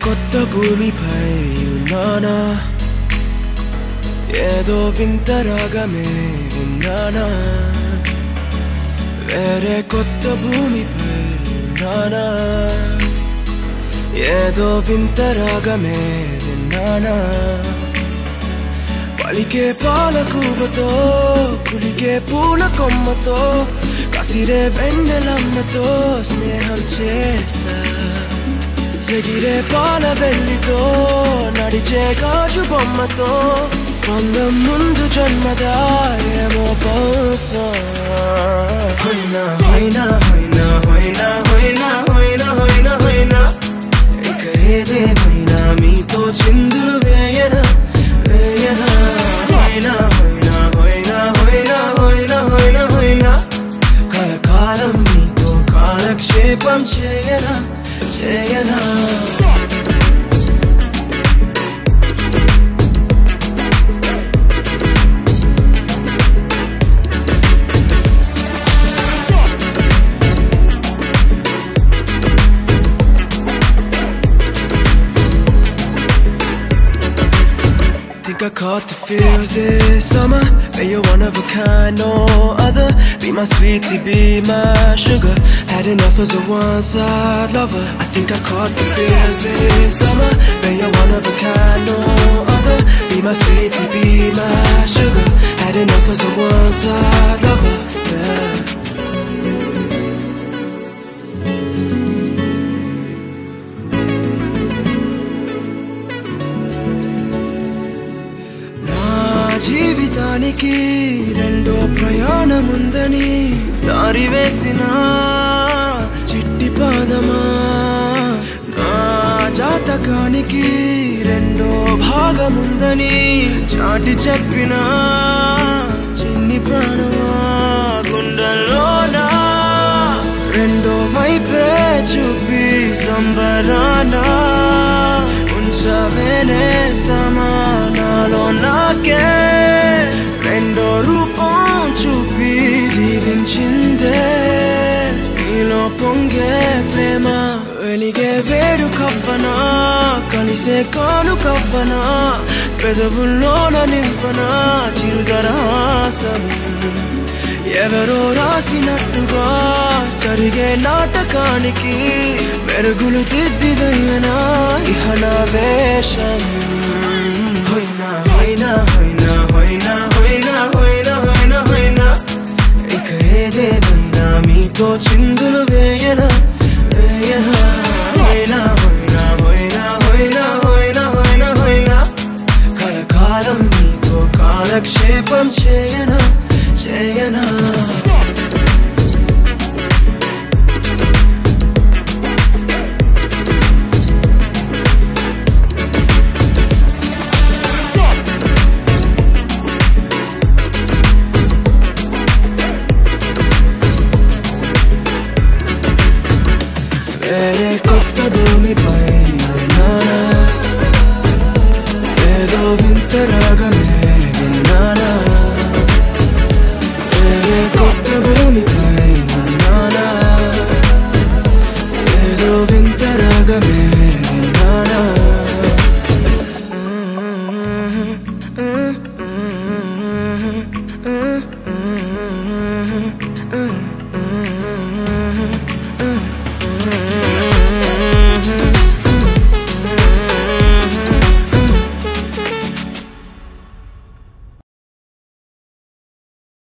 కొత్త భూమిపై ఉన్నానా ఏదో వింత రాగమే విన్నానా వేరే కొత్త భూమిపై ఉన్నానా ఏదో వింత రాగమే విన్నానా పలికే పాలకూవతో కులికే పూల కొమ్మతో కసిరే వెన్నెలమ్మతో స్నేహం చేసా ఎగిరే పాల వెళ్ళితో నడిచే గాజు బొమ్మతో పొందం ముందు జన్మదా ఏమో బహుశా హైనా హైనా హైనా హైనా హైనా హైనా హైనా హైనా ఇక ఏదేమైనా మీతో చిందులు వేయనా వేయనా హైనా హైనా హైనా హైనా హైనా హైనా హైనా కలకాలం మీతో కాలక్షేపం చేయనా చేయనా Think I caught the feels this summer But you're one of a kind, no other Be my sweetie, be my sugar Had enough as a one-side lover I think I caught the feels this summer But you're one of a kind, no other Be my sweetie, be my sugar Had enough as a one-side lover Yeah నా జీవితానికి రెండో ప్రయాణముందని దారి వేసిన చిట్టి పాదమా నా జాతకానికి రెండో భాగముందని చాటి చెప్పిన చిన్ని ప్రాణమా గుండెల్లోనా రెండో వైపే చూపి సంబరానా ఉంచవేనేస్తామా నాలో నాకే రెండో రూపం చూపి దీవించిందే నీలో పొంగే ప్రేమ వెలిగే వేడు కవ్వనా కలిసే కాను కవ్వనా పెదవుల్లోన నింపనా చిరుదరాసం ఎవరో రాసినట్టుగా జరిగే నాటకానికి మెరుగులు దిద్ది వెయ్యనా ఇహ నా వేషం